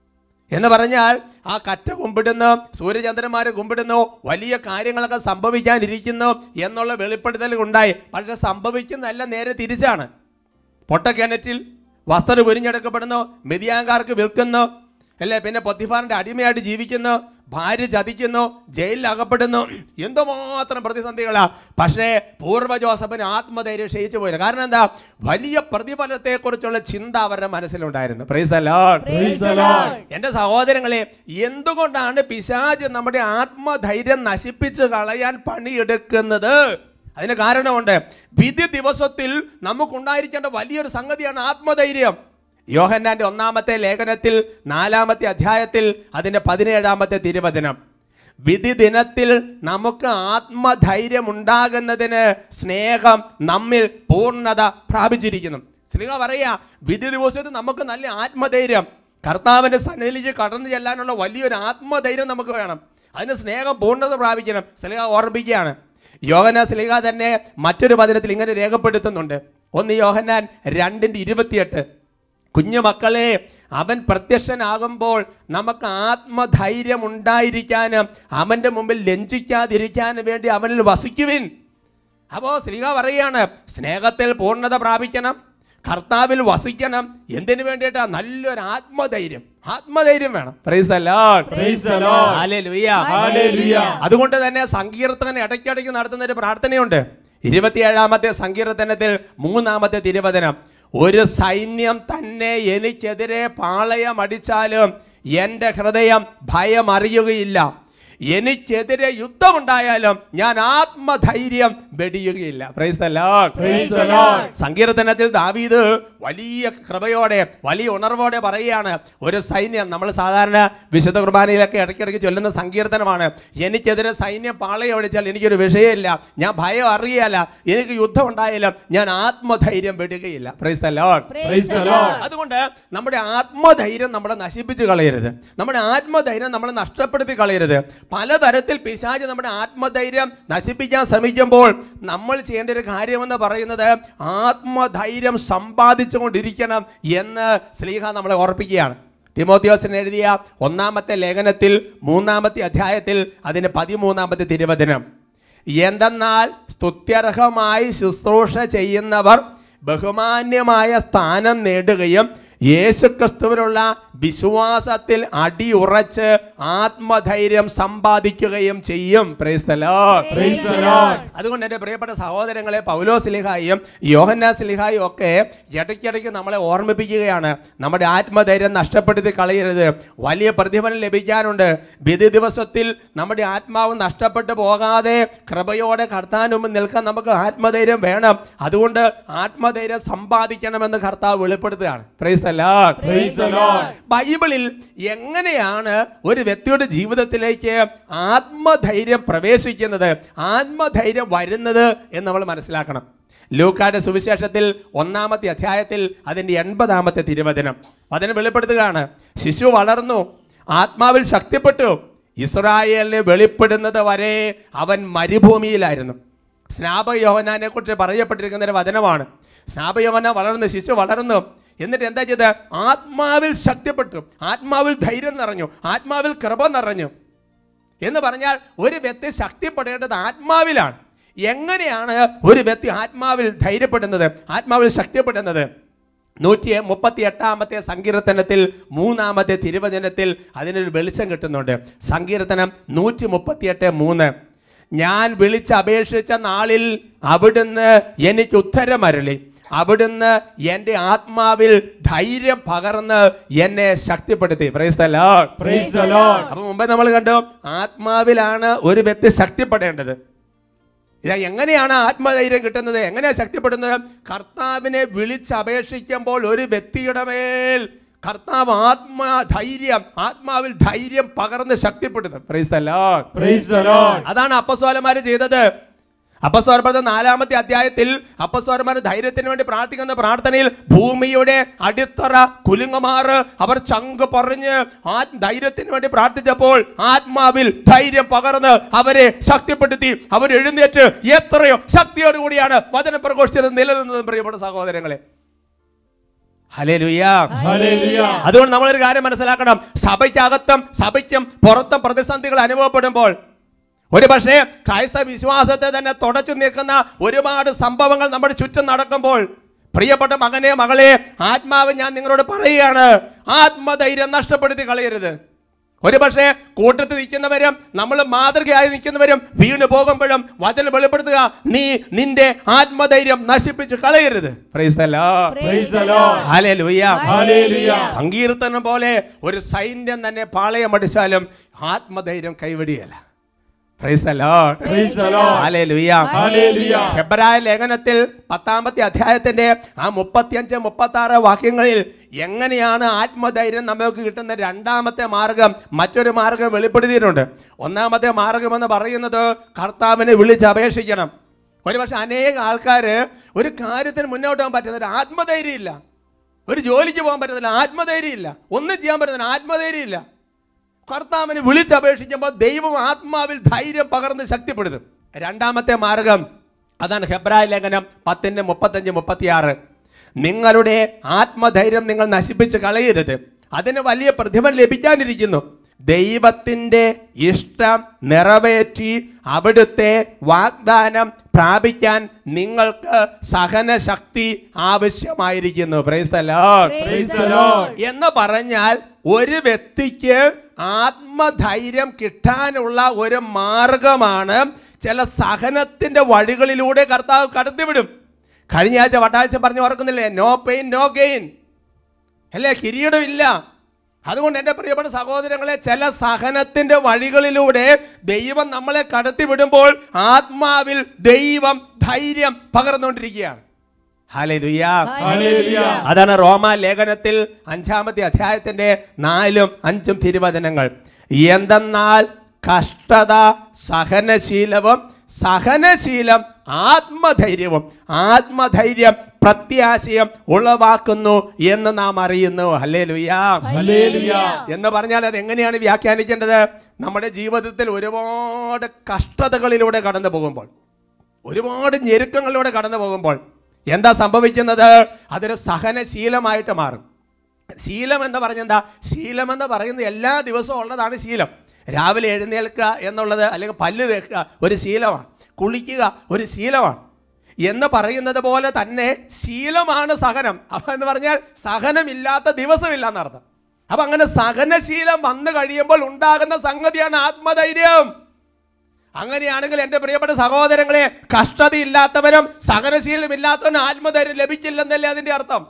എന്ന് പറഞ്ഞാൽ ആ കറ്റ കുമ്പിടുന്നു സൂര്യചന്ദ്രന്മാരെ കുമ്പിടുന്നു വലിയ കാര്യങ്ങളൊക്കെ സംഭവിക്കാനിരിക്കുന്നു എന്നുള്ള വെളിപ്പെടുത്തൽ ഉണ്ടായി പക്ഷെ സംഭവിക്കുന്നതല്ല നേരെ തിരിച്ചാണ് പൊട്ടക്കിണറ്റിൽ വസ്ത്രം ഉരിഞ്ഞെടുക്കപ്പെടുന്നു മെതിയാങ്കാർക്ക് വിൽക്കുന്നു അല്ലേ പിന്നെ പൊത്തിഫാറിന്റെ അടിമയായിട്ട് ജീവിക്കുന്നു ഭാര്യ ചതിക്കുന്നു ജയിലിൽ അകപ്പെടുന്നു എന്തുമാത്രം പ്രതിസന്ധികളാ പക്ഷേ പൂർവ്വ ജോസഫിന് ആത്മധൈര്യം ക്ഷയിച്ചു പോയില്ല കാരണം എന്താ വലിയ പ്രതിഫലത്തെക്കുറിച്ചുള്ള ചിന്ത അവരുടെ മനസ്സിലുണ്ടായിരുന്നു praise the Lord. Praise the Lord. എന്റെ സഹോദരങ്ങളെ എന്തുകൊണ്ടാണ് പിശാജ് നമ്മുടെ ആത്മധൈര്യം നശിപ്പിച്ച് കളയാൻ പണിയെടുക്കുന്നത് അതിന് കാരണമുണ്ട് വിധി ദിവസത്തിൽ നമുക്കുണ്ടായിരിക്കേണ്ട വലിയൊരു സംഗതിയാണ് ആത്മധൈര്യം യോഹന്നാന്റെ ഒന്നാമത്തെ ലേഖനത്തിൽ നാലാമത്തെ അധ്യായത്തിൽ അതിന്റെ പതിനേഴാമത്തെ തിരുവചനം വിധി ദിനത്തിൽ നമുക്ക് ആത്മധൈര്യം ഉണ്ടാകുന്നതിന് സ്നേഹം നമ്മിൽ പൂർണ്ണത പ്രാപിച്ചിരിക്കുന്നു സ്നേഹ പറയാ വിധി ദിവസത്തിൽ നമുക്ക് നല്ല ആത്മധൈര്യം കർത്താവിന്റെ സന്നിധിയിലേക്ക് കടന്നു ചെല്ലാനുള്ള വലിയൊരു ആത്മധൈര്യം നമുക്ക് വേണം അതിന് സ്നേഹം പൂർണ്ണത പ്രാപിക്കണം സ്ലിഹ ഓർമ്മിക്കുകയാണ് യോഹന സ്ലിഹ തന്നെ മറ്റൊരു വചനത്തിൽ ഇങ്ങനെ രേഖപ്പെടുത്തുന്നുണ്ട് ഒന്ന് യോഹന്നാൻ രണ്ടിന്റെ ഇരുപത്തിയെട്ട് കുഞ്ഞു മക്കളെ അവൻ പ്രത്യക്ഷനാകുമ്പോൾ നമുക്ക് ആത്മധൈര്യം ഉണ്ടായിരിക്കാനും അവൻ്റെ മുമ്പിൽ ലഞ്ചിക്കാതിരിക്കാനും വേണ്ടി അവനിൽ വസിക്കുവിൻ അപ്പോൾ ശ്രീക പറയാണ് സ്നേഹത്തിൽ പൂർണ്ണത പ്രാപിക്കണം കർത്താവിൽ വസിക്കണം എന്തിനു വേണ്ടിയിട്ടാ നല്ലൊരു ആത്മധൈര്യം ആത്മധൈര്യം വേണം Praise the Lord. Praise the Lord. Hallelujah. Hallelujah. അതുകൊണ്ട് തന്നെ സങ്കീർത്തകൻ ഇടയ്ക്കിടയ്ക്ക് നടത്തുന്ന ഒരു പ്രാർത്ഥനയുണ്ട് ഇരുപത്തിയേഴാമത്തെ സങ്കീർത്തനത്തിൽ മൂന്നാമത്തെ തിരുവചനം ഒരു സൈന്യം തന്നെ എനിക്കെതിരെ പാളയമടിച്ചാലും എൻ്റെ ഹൃദയം ഭയം അറിയുകയില്ല എനിക്കെതിരെ യുദ്ധമുണ്ടായാലും ഞാൻ ആത്മധൈര്യം വെടിയുകയില്ല praise the Lord. Praise the Lord. സങ്കീർത്തനത്തിൽ ദാവീദ് വലിയ കൃപയോടെ വലിയ ഉണർവോടെ പറയുകയാണ് ഒരു സൈന്യം നമ്മൾ സാധാരണ വിശുദ്ധ കുർബാനയിലൊക്കെ ഇടയ്ക്കിടയ്ക്ക് ചൊല്ലുന്ന സങ്കീർത്തനമാണ് എനിക്കെതിരെ സൈന്യം പാളയം ഒടിച്ചാൽ എനിക്കൊരു വിഷയമില്ല ഞാൻ ഭയം അറിയല്ല എനിക്ക് യുദ്ധം ഉണ്ടായാലും ഞാൻ ആത്മധൈര്യം വിടുകയില്ല praise the Lord. Praise the Lord. അതുകൊണ്ട് നമ്മുടെ ആത്മധൈര്യം നമ്മളെ നശിപ്പിച്ച് കളയരുത് നമ്മുടെ ആത്മധൈര്യം നമ്മളെ നഷ്ടപ്പെടുത്തി കളയരുത് പലതരത്തിൽ പിശാച് നമ്മുടെ ആത്മധൈര്യം നശിപ്പിക്കാൻ ശ്രമിക്കുമ്പോൾ നമ്മൾ ചെയ്യേണ്ട ഒരു കാര്യമെന്ന് പറയുന്നത് ആത്മധൈര്യം സമ്പാദിച്ചുകൊണ്ടിരിക്കണം എന്ന് സ്ലീഹ നമ്മളെ ഓർപ്പിക്കുകയാണ് തിമോത്തിയോസിന് എഴുതിയ ഒന്നാമത്തെ ലേഖനത്തിൽ മൂന്നാമത്തെ അധ്യായത്തിൽ അതിന് പതിമൂന്നാമത്തെ തിരുവചനം എന്തെന്നാൽ സ്തുത്യർഹമായി ശുശ്രൂഷ ചെയ്യുന്നവർ ബഹുമാന്യമായ സ്ഥാനം നേടുകയും യേശുക്രിസ്തുവിനുള്ള വിശ്വാസത്തിൽ അടിയുറച്ച് ആത്മധൈര്യം സമ്പാദിക്കുകയും ചെയ്യും Praise the Lord. Praise the Lord. അതുകൊണ്ട് എൻ്റെ പ്രിയപ്പെട്ട സഹോദരങ്ങളെ പൗലോ സിലിഹായും യോഹന്ന സിലിഹായും ഒക്കെ ഇടയ്ക്കിടയ്ക്ക് നമ്മളെ ഓർമ്മിപ്പിക്കുകയാണ് നമ്മുടെ ആത്മധൈര്യം നഷ്ടപ്പെടുത്തി കളയരുത് വലിയ പ്രതിഫലം ലഭിക്കാനുണ്ട് വിധി ദിവസത്തിൽ നമ്മുടെ ആത്മാവ് നഷ്ടപ്പെട്ടു പോകാതെ കൃപയോടെ കർത്താൻ മുമ്പ് നിൽക്കാൻ നമുക്ക് ആത്മധൈര്യം വേണം അതുകൊണ്ട് ആത്മധൈര്യം സമ്പാദിക്കണമെന്ന് കർത്താവ് വെളിപ്പെടുത്തുകയാണ് praise the Lord. Praise the Lord. ബൈബിളിൽ എങ്ങനെയാണ് ഒരു വ്യക്തിയുടെ ജീവിതത്തിലേക്ക് ആത്മധൈര്യം പ്രവേശിക്കുന്നത് ആത്മധൈര്യം വരുന്നത് എന്ന് നമ്മൾ മനസ്സിലാക്കണം ലൂക്കായുടെ സുവിശേഷത്തിൽ ഒന്നാമത്തെ അധ്യായത്തിൽ അതിൻ്റെ എൺപതാമത്തെ തിരുവചനം അതിനെ വെളിപ്പെടുത്തുകയാണ് ശിശു വളർന്നു ആത്മാവിൽ ശക്തിപ്പെട്ടു ഇസ്രായേലിനെ വെളിപ്പെടുന്നത് വരെ അവൻ മരുഭൂമിയിലായിരുന്നു സ്നാപയോഹനാനെ കുറിച്ച് പറയപ്പെട്ടിരിക്കുന്ന ഒരു വചനമാണ് സ്നാപയോഹന വളർന്നു ശിശു വളർന്നു എന്നിട്ട് എന്താ ചെയ്ത് ആത്മാവിൽ ശക്തിപ്പെട്ടു ആത്മാവിൽ ധൈര്യം നിറഞ്ഞു ആത്മാവിൽ കൃപ നിറഞ്ഞു എന്ന് പറഞ്ഞാൽ ഒരു വ്യക്തി ശക്തിപ്പെടേണ്ടത് ആത്മാവിലാണ് എങ്ങനെയാണ് ഒരു വ്യക്തി ആത്മാവിൽ ധൈര്യപ്പെടുന്നത് ആത്മാവിൽ ശക്തിപ്പെടുന്നത് നൂറ്റി മുപ്പത്തി എട്ടാമത്തെ സങ്കീർത്തനത്തിൽ മൂന്നാമത്തെ തിരുവചനത്തിൽ അതിനൊരു വെളിച്ചം കിട്ടുന്നുണ്ട് സങ്കീർത്തനം നൂറ്റി മുപ്പത്തിയെട്ട് മൂന്ന് ഞാൻ വിളിച്ചപേക്ഷിച്ച നാളിൽ അവിടുന്ന് എനിക്ക് ഉത്തരമരളി അവിടുന്ന് എൻ്റെ ആത്മാവിൽ ധൈര്യം പകർന്ന് എന്നെ ശക്തിപ്പെടുത്തി praise the Lord. Praise the Lord. അപ്പൊ മുമ്പേ നമ്മൾ കണ്ടു ആത്മാവിലാണ് ഒരു വ്യക്തി ശക്തിപ്പെടേണ്ടത് ഇതാ എങ്ങനെയാണ് ആത്മധൈര്യം കിട്ടുന്നത് എങ്ങനെയാ ശക്തിപ്പെടുന്നത് കർത്താവിനെ വിളിച്ചപേക്ഷിക്കുമ്പോൾ ഒരു വ്യക്തിയുടെ മേൽ കർത്താവ് ആത്മാ ധൈര്യം ആത്മാവിൽ ധൈര്യം പകർന്ന് ശക്തിപ്പെടുത്തും praise the Lord. Praise the Lord. അതാണ് അപ്പസ്വലന്മാർ ചെയ്തത് അപ്പസ്വരപ്പെടുന്ന നാലാമത്തെ അധ്യായത്തിൽ അപ്പസ്വരന്മാർ ധൈര്യത്തിന് വേണ്ടി പ്രാർത്ഥിക്കുന്ന പ്രാർത്ഥനയിൽ ഭൂമിയുടെ അടിത്തറ കുലുങ്ങുമാറ് അവർ ചങ്ക് പറഞ്ഞ് ആ ധൈര്യത്തിന് വേണ്ടി പ്രാർത്ഥിച്ചപ്പോൾ ആത്മാവിൽ ധൈര്യം പകർന്ന് അവരെ ശക്തിപ്പെടുത്തി അവർ എഴുന്നേറ്റ് എത്രയോ ശക്തിയോടുകൂടിയാണ് വചന പ്രഘോഷിച്ചത് നിലനിന്നത് പ്രിയപ്പെട്ട സഹോദരങ്ങളെ ഹല്ലേലൂയ ഹല്ലേലൂയ അതുകൊണ്ട് നമ്മളൊരു കാര്യം മനസ്സിലാക്കണം സഭയ്ക്കകത്തും സഭയ്ക്കും പുറത്തും പ്രതിസന്ധികൾ അനുഭവപ്പെടുമ്പോൾ ഒരു പക്ഷേ ക്രൈസ്തവ വിശ്വാസത്തെ തന്നെ തുടച്ചു നിൽക്കുന്ന ഒരുപാട് സംഭവങ്ങൾ നമ്മുടെ ചുറ്റും നടക്കുമ്പോൾ പ്രിയപ്പെട്ട മകനെ മകളെ ആത്മാവ് ഞാൻ നിങ്ങളോട് പറയുകയാണ് ആത്മധൈര്യം നഷ്ടപ്പെടുത്തി കളയരുത് ഒരു പക്ഷേ കൂട്ടത്തിൽ നിൽക്കുന്നവരും നമ്മൾ മാതൃകയായി നിൽക്കുന്നവരും വീണു പോകുമ്പോഴും വചനം വെളിപ്പെടുത്തുക നീ നിന്റെ ആത്മധൈര്യം നശിപ്പിച്ച് കളയരുത് Praise the Lord. Praise the Lord. Hallelujah. Hallelujah. സങ്കീർത്തനം പോലെ ഒരു സൈന്യം തന്നെ പാളയം അടിച്ചാലും ആത്മധൈര്യം കൈവിടിയല്ല Praise the Lord. Praise the Lord. Hallelujah. Hallelujah. ഹെബ്രായ ലേഖനത്തിൽ പത്താമത്തെ അധ്യായത്തിന്റെ ആ മുപ്പത്തിയഞ്ച് മുപ്പത്തി ആറ് വാക്യങ്ങളിൽ എങ്ങനെയാണ് ആത്മധൈര്യം നമുക്ക് കിട്ടുന്ന രണ്ടാമത്തെ മാർഗം മറ്റൊരു മാർഗം വെളിപ്പെടുത്തിയിട്ടുണ്ട് ഒന്നാമത്തെ മാർഗം എന്ന് പറയുന്നത് കർത്താവിനെ വിളിച്ചപേക്ഷിക്കണം ഒരുപക്ഷെ അനേക ആൾക്കാർ ഒരു കാര്യത്തിന് മുന്നോട്ട് പോകാൻ പറ്റുന്നില്ല ആത്മധൈര്യം ഇല്ല ഒരു ജോലിക്ക് പോകാൻ പറ്റുന്നില്ല ആത്മധൈര്യം ഇല്ല ഒന്നും ചെയ്യാൻ പറ്റുന്നില്ല ആത്മധൈര്യം ഇല്ല കർത്താവിനെ വിളിച്ചപേക്ഷിക്കുമ്പോൾ ദൈവം ആത്മാവിൽ ധൈര്യം പകർന്ന് ശക്തിപ്പെടുത്തും രണ്ടാമത്തെ മാർഗം അതാണ് ഹെബ്രായ ലേഖനം പത്തിന്റെ മുപ്പത്തഞ്ച് മുപ്പത്തിയാറ് നിങ്ങളുടെ ആത്മധൈര്യം നിങ്ങൾ നശിപ്പിച്ച് കളയരുത് അതിന് വലിയ പ്രതിഫലം ലഭിക്കാനിരിക്കുന്നു ദൈവത്തിൻ്റെ ഇഷ്ടം നിറവേറ്റി അവിടുത്തെ വാഗ്ദാനം പ്രാപിക്കാൻ നിങ്ങൾക്ക് സഹനശക്തി ആവശ്യമായിരിക്കുന്നു Praise the Lord. Praise the Lord. എന്ന് പറഞ്ഞാൽ ഒരു വ്യക്തിക്ക് ആത്മധൈര്യം കിട്ടാനുള്ള ഒരു മാർഗമാണ് ചില സഹനത്തിന്റെ വഴികളിലൂടെ കർത്താവ് കടത്തിവിടും കഴിഞ്ഞ ആഴ്ച വട്ടാഴ്ച പറഞ്ഞു ഓർക്കുന്നില്ലേ നോ പെയിൻ നോ ഗെയിൻ അല്ലേ കിരീടമില്ല അതുകൊണ്ട് എൻ്റെ പ്രിയപ്പെട്ട സഹോദരങ്ങളെ ചില സഹനത്തിന്റെ വഴികളിലൂടെ ദൈവം നമ്മളെ കടത്തിവിടുമ്പോൾ ആത്മാവിൽ ദൈവം ധൈര്യം പകർന്നുകൊണ്ടിരിക്കുകയാണ് ഹല്ലേലൂയ Hallelujah. അതാണ് റോമ ലേഖനത്തിൽ അഞ്ചാമത്തെ അധ്യായത്തിന്റെ നാലും അഞ്ചും തിരുവചനങ്ങൾ എന്തെന്നാൽ കഷ്ടത സഹനശീലവും സഹനശീലം ആത്മധൈര്യവും ആത്മധൈര്യം പ്രത്യാശയം ഉളവാക്കുന്നു എന്ന് നാം അറിയുന്നു ഹല്ലേ Hallelujah. എന്ന് പറഞ്ഞാൽ അത് എങ്ങനെയാണ് വ്യാഖ്യാനിക്കേണ്ടത് നമ്മുടെ ജീവിതത്തിൽ ഒരുപാട് കഷ്ടതകളിലൂടെ കടന്നു പോകുമ്പോൾ ഒരുപാട് ഞെരുക്കങ്ങളിലൂടെ കടന്നു പോകുമ്പോൾ എന്താ സംഭവിക്കുന്നത് അതൊരു സഹനശീലമായിട്ട് മാറും ശീലം എന്ന് പറഞ്ഞെന്താ ശീലം എന്ന് പറയുന്നത് എല്ലാ ദിവസവും ഉള്ളതാണ് ശീലം രാവിലെ എഴുന്നേൽക്കുക എന്നുള്ളത് അല്ലെങ്കിൽ പല്ല് തേക്കുക ഒരു ശീലമാണ് കുളിക്കുക ഒരു ശീലമാണ് എന്ന് പറയുന്നത് പോലെ തന്നെ ശീലമാണ് സഹനം അപ്പം എന്ന് പറഞ്ഞാൽ സഹനമില്ലാത്ത ദിവസമില്ല എന്നർത്ഥം അപ്പം അങ്ങനെ സഹനശീലം വന്നു കഴിയുമ്പോൾ ഉണ്ടാകുന്ന സംഗതിയാണ് ആത്മധൈര്യം അങ്ങനെയാണെങ്കിൽ എൻ്റെ പ്രിയപ്പെട്ട സഹോദരങ്ങളെ കഷ്ടതയില്ലാത്തവരും സഹനശീലമില്ലാത്തവനും ആത്മധൈര്യം ലഭിക്കില്ലെന്നല്ലേ അതിൻ്റെ അർത്ഥം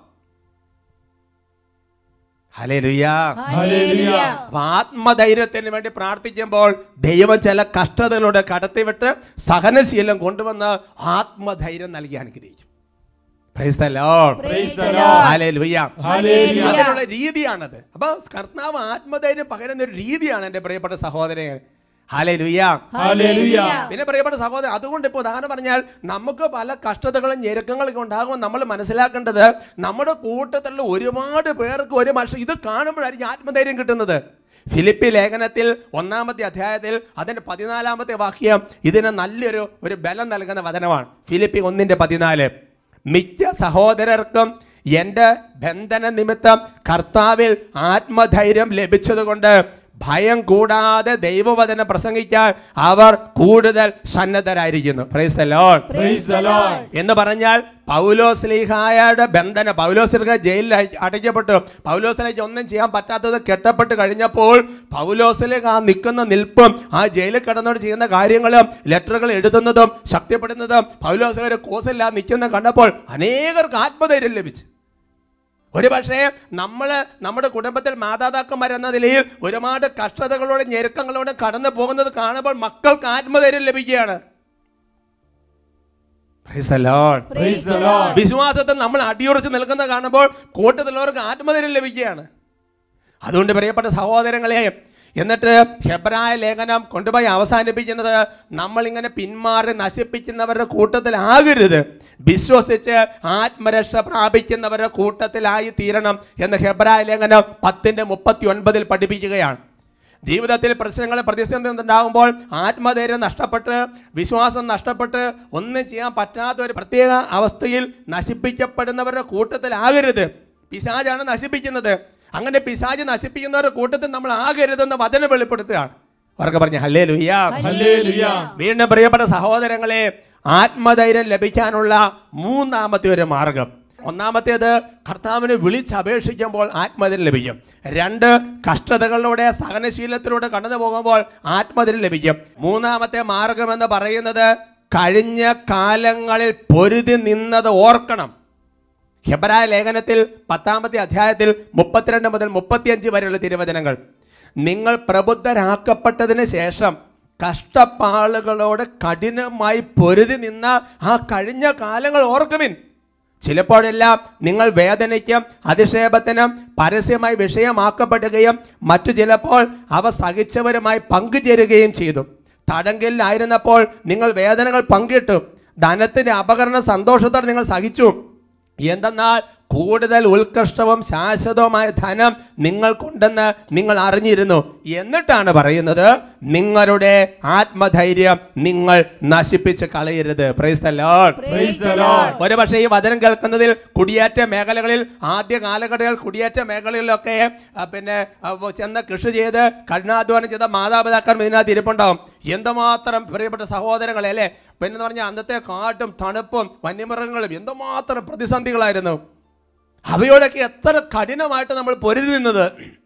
ഹല്ലേലൂയാ Hallelujah. അപ്പൊ ആത്മധൈര്യത്തിന് വേണ്ടി പ്രാർത്ഥിക്കുമ്പോൾ ദൈവം ചില കഷ്ടതകളുടെ കടത്തിവിട്ട് സഹനശീലം കൊണ്ടുവന്ന് ആത്മധൈര്യം നൽകി അനുഗ്രഹിക്കും Praise the Lord. Praise the Lord. Hallelujah. Hallelujah. അതിനുള്ള രീതിയാണത് അപ്പൊ കർത്താവ് ആത്മധൈര്യം പകരുന്ന ഒരു രീതിയാണ് എൻ്റെ പ്രിയപ്പെട്ട സഹോദരൻ ഹാലേലുയ്യ Hallelujah. പിന്നെ പ്രിയപ്പെട്ട സഹോദരൻ അതുകൊണ്ട് ഇപ്പോൾ ഉദാഹരണം പറഞ്ഞാൽ നമുക്ക് പല കഷ്ടതകളും ഞെരുക്കങ്ങളൊക്കെ ഉണ്ടാകുമ്പോൾ നമ്മൾ മനസ്സിലാക്കേണ്ടത് നമ്മുടെ കൂട്ടത്തിലുള്ള ഒരുപാട് പേർക്ക് ഒരു മനുഷ്യൻ ഇത് കാണുമ്പോഴായിരിക്കും ആത്മധൈര്യം കിട്ടുന്നത് ഫിലിപ്പി ലേഖനത്തിൽ ഒന്നാമത്തെ അധ്യായത്തിൽ അതിൻ്റെ പതിനാലാമത്തെ വാക്യം ഇതിന് നല്ലൊരു ഒരു ബലം നൽകുന്ന വചനമാണ് ഫിലിപ്പി ഒന്നിൻ്റെ പതിനാല് മിക്ക സഹോദരർക്കും എൻ്റെ ബന്ധന നിമിത്തം കർത്താവിൽ ആത്മധൈര്യം ലഭിച്ചതുകൊണ്ട് ഭയം കൂടാതെ ദൈവവചനം പ്രസംഗിക്കാൻ അവർ കൂടുതൽ സന്നദ്ധരായിരിക്കുന്നു Praise the Lord. Praise the Lord. എന്ന് പറഞ്ഞാൽ പൗലോസ്ലിഹായുടെ ബന്ധന പൗലോസ്ലിഹ ജയിലിൽ അട- അടയ്ക്കപ്പെട്ടു പൗലോസ്ലിഹയ്ക്ക് ഒന്നും ചെയ്യാൻ പറ്റാത്തത് കെട്ടപ്പെട്ട് കഴിഞ്ഞപ്പോൾ പൗലോസ്ലിഹ ആ നിൽക്കുന്ന നിൽപ്പും ആ ജയിലിൽ കിടന്നോട് ചെയ്യുന്ന കാര്യങ്ങളും ലെറ്ററുകൾ എഴുതുന്നതും ശക്തിപ്പെടുന്നതും പൗലോസ്ലിഹയുടെ കോസില്ല നിൽക്കുന്ന കണ്ടപ്പോൾ അനേകർക്ക് ആത്മധൈര്യം ലഭിച്ചു ഒരു പക്ഷേ നമ്മൾ നമ്മുടെ കുടുംബത്തിൽ മാതാപിതാക്കന്മാർ എന്ന നിലയിൽ ഒരുപാട് കഷ്ടതകളോടെ ഞെരുക്കങ്ങളോടെ കടന്നു പോകുന്നത് കാണുമ്പോൾ മക്കൾക്ക് ആത്മധൈര്യം ലഭിക്കുകയാണ് Praise the Lord. Praise the Lord. വിശ്വാസത്തിൽ നമ്മൾ അടിയുറച്ച് നിൽക്കുന്ന കാണുമ്പോൾ കൂട്ടത്തിലുള്ളവർക്ക് ആത്മധൈര്യം ലഭിക്കുകയാണ് അതുകൊണ്ട് പ്രിയപ്പെട്ട സഹോദരങ്ങളെ എന്നിട്ട് ഹെബ്രായ ലേഖനം കൊണ്ടുപോയി അവസാനിപ്പിക്കുന്നത് നമ്മളിങ്ങനെ പിന്മാറി നശിപ്പിക്കുന്നവരുടെ കൂട്ടത്തിലാകരുത് വിശ്വസിച്ച് ആത്മരക്ഷ പ്രാപിക്കുന്നവരുടെ കൂട്ടത്തിലായി തീരണം എന്ന് ഹെബ്രായ ലേഖനം പത്തിൻ്റെ മുപ്പത്തി ഒൻപതിൽ പഠിപ്പിക്കുകയാണ് ജീവിതത്തിൽ പ്രശ്നങ്ങൾ പ്രതിസന്ധി ഉണ്ടാകുമ്പോൾ ആത്മധൈര്യം നഷ്ടപ്പെട്ട് വിശ്വാസം നഷ്ടപ്പെട്ട് ഒന്നും ചെയ്യാൻ പറ്റാത്ത ഒരു പ്രത്യേക അവസ്ഥയിൽ നശിപ്പിക്കപ്പെടുന്നവരുടെ കൂട്ടത്തിലാകരുത് പിശാജാണ് നശിപ്പിക്കുന്നത് അങ്ങനെ പിശാജ് നശിപ്പിക്കുന്നവരുടെ കൂട്ടത്തിൽ നമ്മൾ ആകരുതെന്ന് വചനം വെളിപ്പെടുത്തുകയാണ് അവർക്ക് പറഞ്ഞ ഹല്ലേ ലുയ്യാ ഹല്ലേലൂയ വീണ്ടും പ്രിയപ്പെട്ട സഹോദരങ്ങളെ ആത്മധൈര്യം ലഭിക്കാനുള്ള മൂന്നാമത്തെ ഒരു മാർഗം ഒന്നാമത്തേത് കർത്താവിനെ വിളിച്ചപേക്ഷിക്കുമ്പോൾ ആത്മധൈര്യം ലഭിക്കും രണ്ട് കഷ്ടതകളിലൂടെ സഹനശീലത്തിലൂടെ കടന്നു പോകുമ്പോൾ ആത്മധൈര്യം ലഭിക്കും മൂന്നാമത്തെ മാർഗം എന്ന് പറയുന്നത് കഴിഞ്ഞ കാലങ്ങളിൽ പൊരുതി നിന്നത് ഓർക്കണം ഹെബരായ ലേഖനത്തിൽ പത്താമത്തെ അധ്യായത്തിൽ മുപ്പത്തിരണ്ട് മുതൽ മുപ്പത്തിയഞ്ച് വരെയുള്ള തിരുവചനങ്ങൾ നിങ്ങൾ പ്രബുദ്ധരാക്കപ്പെട്ടതിന് ശേഷം കഷ്ടപ്പാടുകളോട് കഠിനമായി പൊരുതി നിന്ന ആ കഴിഞ്ഞ കാലങ്ങൾ ഓർക്കുവിൻ ചിലപ്പോഴെല്ലാം നിങ്ങൾ വേദനയ്ക്കും അധിക്ഷേപത്തിനും പരസ്യമായി വിഷയമാക്കപ്പെടുകയും മറ്റു ചിലപ്പോൾ അവ സഹിച്ചവരുമായി പങ്കുചേരുകയും ചെയ്തു തടങ്കലിലായിരുന്നപ്പോൾ നിങ്ങൾ വേദനകൾ പങ്കിട്ടു ധനത്തിന്റെ അപകരണ സന്തോഷത്തോടെ നിങ്ങൾ സഹിച്ചു എന്തെന്നാൽ കൂടുതൽ ഉത്കൃഷ്ടവും ശാശ്വതവുമായ ധനം നിങ്ങൾക്കുണ്ടെന്ന് നിങ്ങൾ അറിഞ്ഞിരുന്നു എന്നിട്ടാണ് പറയുന്നത് നിങ്ങളുടെ ആത്മധൈര്യം നിങ്ങൾ നശിപ്പിച്ച് കളയരുത് praise the Lord Praise the Lord. ഒരു പക്ഷേ ഈ വചനം കേൾക്കുന്നതിൽ കുടിയേറ്റ മേഖലകളിൽ ആദ്യ കാലഘട്ടങ്ങളിൽ കുടിയേറ്റ മേഖലകളിലൊക്കെ ആ, പിന്നെ ആ, വ- ചെന്ന് കൃഷി ചെയ്ത് കഠിനാധ്വാനം ചെയ്ത മാതാപിതാക്കൾ ഇതിനകത്ത് ഇരിപ്പുണ്ടാവും എന്തുമാത്രം പ്രിയപ്പെട്ട സഹോദരങ്ങളെ അല്ലേ പിന്നെ പറഞ്ഞാൽ അന്നത്തെ കാട്ടും തണുപ്പും വന്യമൃഗങ്ങളും എന്തുമാത്രം പ്രതിസന്ധികളായിരുന്നു അവയോടൊക്കെ എത്ര കഠിനമായിട്ട് നമ്മൾ പൊരുതി നിന്നത്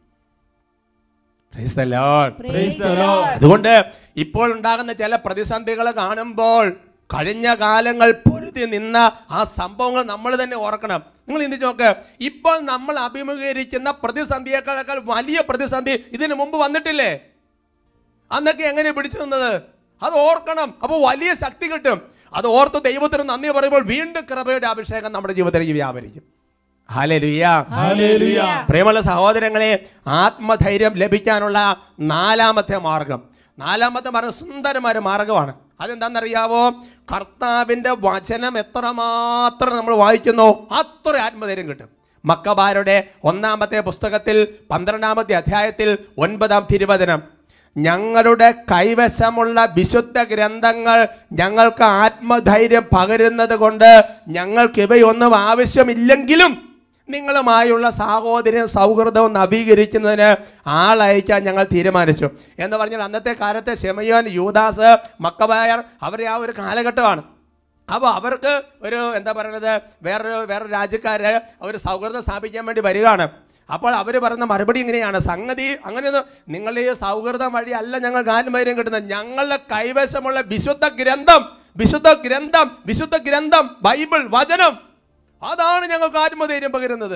Praise the Lord. Praise the Lord. അതുകൊണ്ട് ഇപ്പോൾ ഉണ്ടാകുന്ന ചില പ്രതിസന്ധികൾ കാണുമ്പോൾ കഴിഞ്ഞ കാലങ്ങൾ പൊരുതി നിന്ന ആ സംഭവങ്ങൾ നമ്മൾ തന്നെ ഓർക്കണം നിങ്ങൾ ചിന്തിച്ച് നോക്ക് ഇപ്പോൾ നമ്മൾ അഭിമുഖീകരിക്കുന്ന പ്രതിസന്ധിയേക്കാൾ വലിയ പ്രതിസന്ധി ഇതിനു മുമ്പ് വന്നിട്ടില്ലേ അന്നൊക്കെ എങ്ങനെ പിടിച്ചു നിന്നത് അത് ഓർക്കണം അപ്പോൾ വലിയ ശക്തി കിട്ടും അത് ഓർത്ത് ദൈവത്തിന് നന്ദി പറയുമ്പോൾ വീണ്ടും കൃപയുടെ അഭിഷേകം നമ്മുടെ ജീവിതത്തിലേക്ക് വ്യാപരിക്കും ഹാലലുയ്യ ഹല്ലേലൂയ പ്രിയമുള്ള സഹോദരങ്ങളെ ആത്മധൈര്യം ലഭിക്കാനുള്ള നാലാമത്തെ മാർഗം നാലാമത്തെ മാർഗം സുന്ദരമായ ഒരു മാർഗമാണ് അതെന്താണെന്നറിയാവോ കർത്താവിൻ്റെ വചനം എത്രമാത്രം നമ്മൾ വായിക്കുന്നു അത്ര ആത്മധൈര്യം കിട്ടും മക്കബാരുടെ ഒന്നാമത്തെ പുസ്തകത്തിൽ പന്ത്രണ്ടാമത്തെ അധ്യായത്തിൽ ഒൻപതാം തിരുവചനം ഞങ്ങളുടെ കൈവശമുള്ള വിശുദ്ധ ഗ്രന്ഥങ്ങൾ ഞങ്ങൾക്ക് ആത്മധൈര്യം പകരുന്നത് കൊണ്ട് ഞങ്ങൾക്ക് ഇവയൊന്നും ആവശ്യമില്ലെങ്കിലും നിങ്ങളുമായുള്ള സാഹോദര്യം സൗഹൃദവും നവീകരിക്കുന്നതിന് ആളയക്കാൻ ഞങ്ങൾ തീരുമാനിച്ചു എന്ന് പറഞ്ഞാൽ അന്നത്തെ കാലത്തെ ശമയോൻ യൂദാസ് മക്കബായർ അവരെ ആ ഒരു കാലഘട്ടമാണ് അപ്പോൾ അവർക്ക് ഒരു എന്താ പറയുന്നത് വേറൊരു വേറൊരു രാജ്യക്കാർ അവർ സൗഹൃദം സ്ഥാപിക്കാൻ വേണ്ടി വരികയാണ് അപ്പോൾ അവർ പറയുന്ന മറുപടി ഇങ്ങനെയാണ് സംഗതി അങ്ങനെയൊന്നും നിങ്ങളുടെ ഈ സൗഹൃദം വഴി അല്ല ഞങ്ങൾക്ക് ആത്മധൈര്യം കിട്ടുന്നത് ഞങ്ങളുടെ കൈവശമുള്ള വിശുദ്ധ ഗ്രന്ഥം വിശുദ്ധ ഗ്രന്ഥം വിശുദ്ധ ഗ്രന്ഥം ബൈബിൾ വചനം അതാണ് ഞങ്ങൾക്ക് ആത്മധൈര്യം പകരുന്നത്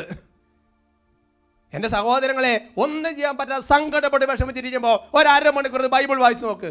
എൻ്റെ സഹോദരങ്ങളെ ഒന്നും ചെയ്യാൻ പറ്റാതെ സങ്കടപ്പെട്ട് വിഷമിച്ചിരിക്കുമ്പോൾ ഒരര മണിക്കൂർ ബൈബിൾ വായിച്ചു നോക്ക്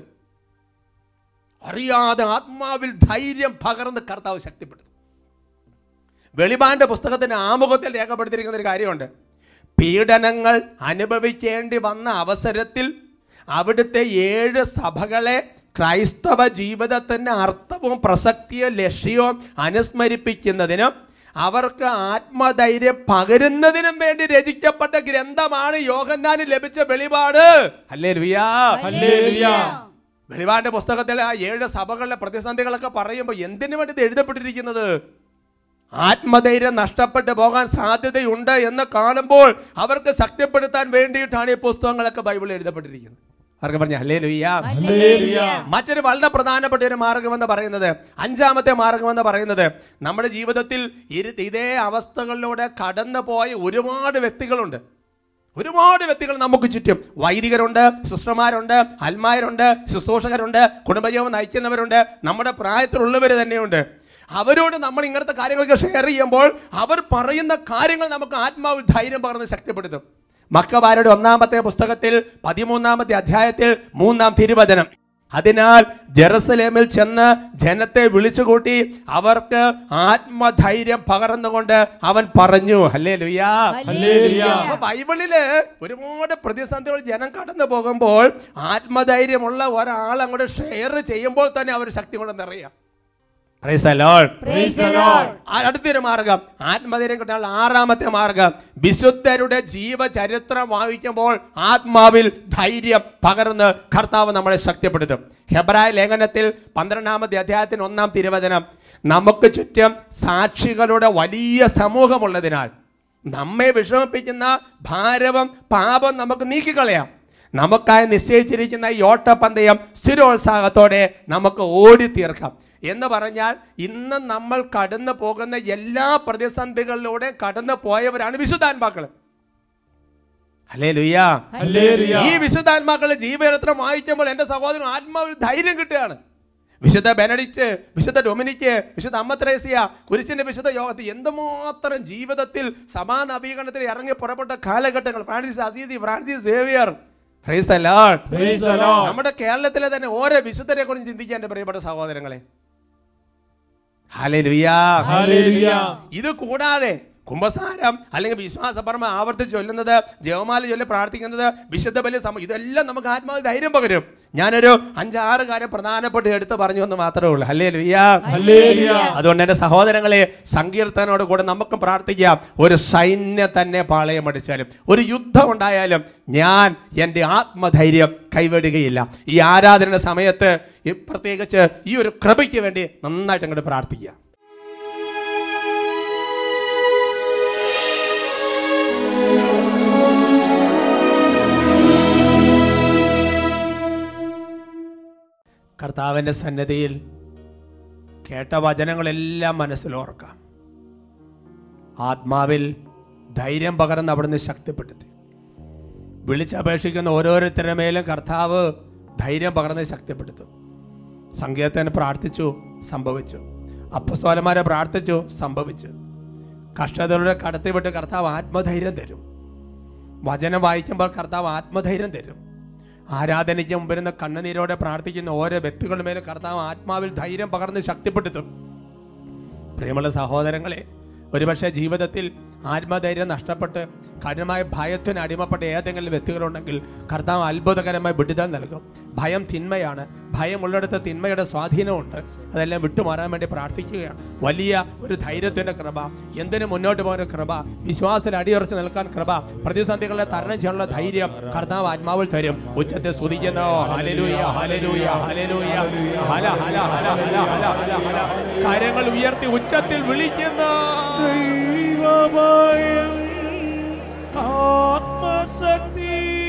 അറിയാതെ ആത്മാവിൽ ധൈര്യം പകർന്ന് കർത്താവ് ശക്തിപ്പെടുത്തും വെളിപാന്റെ പുസ്തകത്തിന്റെ ആമുഖത്തിൽ രേഖപ്പെടുത്തിയിരിക്കുന്ന ഒരു കാര്യമുണ്ട് പീഡനങ്ങൾ അനുഭവിക്കേണ്ടി വന്ന അവസരത്തിൽ അവിടുത്തെ ഏഴ് സഭകളെ ക്രൈസ്തവ ജീവിതത്തിൻ്റെ അർത്ഥവും പ്രസക്തിയും ലക്ഷ്യവും അനുസ്മരിപ്പിക്കുന്നതിനും അവർക്ക് ആത്മധൈര്യം പകരുന്നതിനും വേണ്ടി രചിക്കപ്പെട്ട ഗ്രന്ഥമാണ് യോഹന്നാന് ലഭിച്ച വെളിപാട് അല്ലേ ലുയാ ഹല്ലേലൂയ വെളിപാടിന്റെ പുസ്തകത്തിൽ ആ ഏഴ് സഭകളിലെ പ്രതിസന്ധികളൊക്കെ പറയുമ്പോൾ എന്തിനു വേണ്ടി ഇത് എഴുതപ്പെട്ടിരിക്കുന്നത് ആത്മധൈര്യം നഷ്ടപ്പെട്ടു പോകാൻ സാധ്യതയുണ്ട് എന്ന് കാണുമ്പോൾ അവർക്ക് ശക്തിപ്പെടുത്താൻ വേണ്ടിയിട്ടാണ് ഈ പുസ്തകങ്ങളൊക്കെ ബൈബിളിൽ എഴുതപ്പെട്ടിരിക്കുന്നത് അവർക്ക് പറഞ്ഞ ഹല്ലേ ലുയ്യ ഹല്ലേലൂയ മറ്റൊരു വളരെ പ്രധാനപ്പെട്ട ഒരു മാർഗമെന്ന് പറയുന്നത് അഞ്ചാമത്തെ മാർഗമെന്ന് പറയുന്നത് നമ്മുടെ ജീവിതത്തിൽ ഇരു ഇതേ അവസ്ഥകളിലൂടെ കടന്നു പോയ ഒരുപാട് വ്യക്തികളുണ്ട് ഒരുപാട് വ്യക്തികൾ നമുക്ക് ചുറ്റും വൈദികരുണ്ട് സിസ്റ്റർമാരുണ്ട് അൽമാരുണ്ട് ശുശ്രൂഷകരുണ്ട് കുടുംബജീവൻ നയിക്കുന്നവരുണ്ട് നമ്മുടെ പ്രായത്തിലുള്ളവർ തന്നെയുണ്ട് അവരോട് നമ്മൾ ഇങ്ങനത്തെ കാര്യങ്ങളൊക്കെ ഷെയർ ചെയ്യുമ്പോൾ അവർ പറയുന്ന കാര്യങ്ങൾ നമുക്ക് ആത്മാവിൽ ധൈര്യം പകർന്ന് ശക്തിപ്പെടുത്തും മക്കബാരുടെ ഒന്നാമത്തെ പുസ്തകത്തിൽ പതിമൂന്നാമത്തെ അധ്യായത്തിൽ മൂന്നാം തിരുവചനം അതിനാൽ ജെറുസലേമിൽ ചെന്ന് ജനത്തെ വിളിച്ചുകൂട്ടി അവർക്ക് ആത്മധൈര്യം പകർന്നുകൊണ്ട് അവൻ പറഞ്ഞു ഹല്ലേ ലുയാ ഹല്ലേലൂയ അപ്പൊ ബൈബിളില് ഒരുപാട് പ്രതിസന്ധികൾ ജനം കടന്നു പോകുമ്പോൾ ആത്മധൈര്യമുള്ള ഒരാൾ അങ്ങോട്ട് ഷെയർ ചെയ്യുമ്പോൾ തന്നെ അവർ ശക്തി കൊണ്ട് നിറയാം Praise the Lord. Praise the Lord. ആ അടുത്തൊരു മാർഗം ആത്മധൈര്യം കിട്ടാനുള്ള ആറാമത്തെ മാർഗം വിശുദ്ധരുടെ ജീവചരിത്രം വായിക്കുമ്പോൾ ആത്മാവിൽ ധൈര്യം പകർന്ന് കർത്താവ് നമ്മളെ ശക്തിപ്പെടുത്തും ഹെബ്രായ ലേഖനത്തിൽ പന്ത്രണ്ടാമത്തെ അധ്യായത്തിന് ഒന്നാം തിരുവചനം നമുക്ക് ചുറ്റും സാക്ഷികളുടെ വലിയ സമൂഹമുള്ളതിനാൽ നമ്മെ വിഷമിപ്പിക്കുന്ന ഭാരവും പാപം നമുക്ക് നീക്കിക്കളയാം നമുക്കായി നിശ്ചയിച്ചിരിക്കുന്ന ഈ ഓട്ടപ്പന്തയം സ്ഥിരോത്സാഹത്തോടെ നമുക്ക് ഓടി തീർക്കാം എന്ന് പറഞ്ഞാൽ ഇന്ന് നമ്മൾ കടന്നു പോകുന്ന എല്ലാ പ്രതിസന്ധികളിലൂടെ കടന്നു പോയവരാണ് വിശുദ്ധാത്മാക്കൾ അല്ലേ ലുയ്യാ ഹല്ലേലൂയ. ഈ വിശുദ്ധാത്മാക്കളുടെ ജീവചരിത്രം വായിക്കുമ്പോൾ എൻ്റെ സഹോദരൻ ആത്മാവിൽ ധൈര്യം കിട്ടുകയാണ് വിശുദ്ധ ബെനഡിക്റ്റ് വിശുദ്ധ ഡൊമിനിക്ക് വിശുദ്ധ അമ്മത്രേസ്യ കുരിശിന്റെ വിശുദ്ധ യോഗത്തിൽ എന്തുമാത്രം ജീവിതത്തിൽ സമാ നവീകരണത്തിൽ ഇറങ്ങി പുറപ്പെട്ട കാലഘട്ടങ്ങൾ Francis Assisi Francis Xavier Praise the Lord. Praise the Lord. നമ്മുടെ കേരളത്തിലെ തന്നെ ഓരോ വിശുദ്ധരെ കുറിച്ച് ചിന്തിക്കാൻ എൻ്റെ പ്രിയപ്പെട്ട സഹോദരങ്ങളെ ഹല്ലേലൂയാ ഹല്ലേലൂയ. ഇത് കൂടാതെ കുംഭസാരം അല്ലെങ്കിൽ വിശ്വാസപരമ ആവർത്തിച്ച് ചൊല്ലുന്നത് ജവമാല ചൊല്ലി പ്രാർത്ഥിക്കുന്നത് വിശുദ്ധ ബലി സമ ഇതെല്ലാം നമുക്ക് ആത്മാവ് ധൈര്യം പകരും ഞാനൊരു അഞ്ചാറ് കാര്യം പ്രധാനപ്പെട്ട് എടുത്ത് പറഞ്ഞു എന്ന് മാത്രമേ ഉള്ളൂ അല്ലേ ലുയ്യാ ഹല്ലേലൂയ. അതുകൊണ്ട് എൻ്റെ സഹോദരങ്ങളെ സങ്കീർത്തനോട് കൂടെ നമുക്ക് പ്രാർത്ഥിക്കാം ഒരു സൈന്യം തന്നെ പാളയമടിച്ചാലും ഒരു യുദ്ധം ഉണ്ടായാലും ഞാൻ എൻ്റെ ആത്മധൈര്യം കൈവിടുകയില്ല ഈ ആരാധന സമയത്ത് ഈ പ്രത്യേകിച്ച് ഈ ഒരു കൃപയ്ക്ക് വേണ്ടി നന്നായിട്ട് അങ്ങോട്ട് പ്രാർത്ഥിക്കുക കർത്താവിൻ്റെ സന്നദ്ധിയിൽ കേട്ട വചനങ്ങളെല്ലാം മനസ്സിൽ ഓർക്കാം ആത്മാവിൽ ധൈര്യം പകർന്ന് അവിടുന്ന് ശക്തിപ്പെടുത്തി വിളിച്ചപേക്ഷിക്കുന്ന ഓരോരുത്തരുടെ മേലും കർത്താവ് ധൈര്യം പകർന്ന് ശക്തിപ്പെടുത്തും സംഗീതത്തിന് പ്രാർത്ഥിച്ചു സംഭവിച്ചു അപ്പസ്തോലന്മാരെ പ്രാർത്ഥിച്ചു സംഭവിച്ചു കഷ്ടതയുടെ കടത്തിവിട്ട് കർത്താവ് ആത്മധൈര്യം തരും വചനം വായിക്കുമ്പോൾ കർത്താവ് ആത്മധൈര്യം തരും ആരാധനയ്ക്ക് മുമ്പിരുന്ന് കണ്ണുനീരോടെ പ്രാർത്ഥിക്കുന്ന ഓരോ വ്യക്തികളുടെ മേലും കർത്താവ് ആത്മാവിൽ ധൈര്യം പകർന്ന് ശക്തിപ്പെടുത്തും പ്രിയമുള്ള സഹോദരങ്ങളെ ഒരുപക്ഷെ ജീവിതത്തിൽ ആത്മധൈര്യം നഷ്ടപ്പെട്ട് കഠിനമായ ഭയത്തിന് അടിമപ്പെട്ട ഏതെങ്കിലും വ്യക്തികളുണ്ടെങ്കിൽ കർത്താവ് അത്ഭുതകരമായി വിടുതൽ നൽകും ഭയം തിന്മയാണ് ഭയം ഉള്ളിടത്ത് തിന്മയുടെ സ്വാധീനമുണ്ട് അതെല്ലാം വിട്ടുമാറാൻ വേണ്ടി പ്രാർത്ഥിക്കുകയാണ് വലിയ ഒരു ധൈര്യത്തിൻ്റെ കൃപ എന്തിനു മുന്നോട്ട് പോകുന്ന കൃപ വിശ്വാസത്തിൽ അടിയുറച്ച് നിൽക്കാൻ കൃപ പ്രതിസന്ധികളെ തരണം ചെയ്യാനുള്ള ധൈര്യം കർത്താവ് ആത്മാവിൽ തരും ഉച്ചത്തെ സ്തുതിക്കുന്നു ഹല്ലേലൂയ ഹല്ലേലൂയ ഹല്ലേലൂയ ഹല ഹല ഹല ഹല ഹല ഹല ഹല കരങ്ങൾ ഉയർത്തി ഉച്ചത്തിൽ വിളിക്കുന്നു ദൈവഭയം ആത്മശക്തി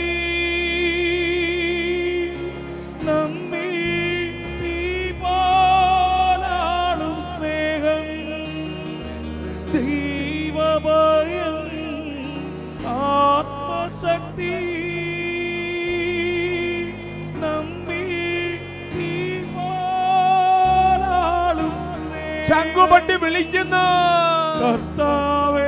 നമ്മിൽ തീപാലാളും സ്നേഹം ദൈവഭയം ആത്മശക്തി നമ്മിൽ തീപാലാളും സ്നേഹം ശംഖുപട്ടി വിളിക്കുന്നു കർത്താവേ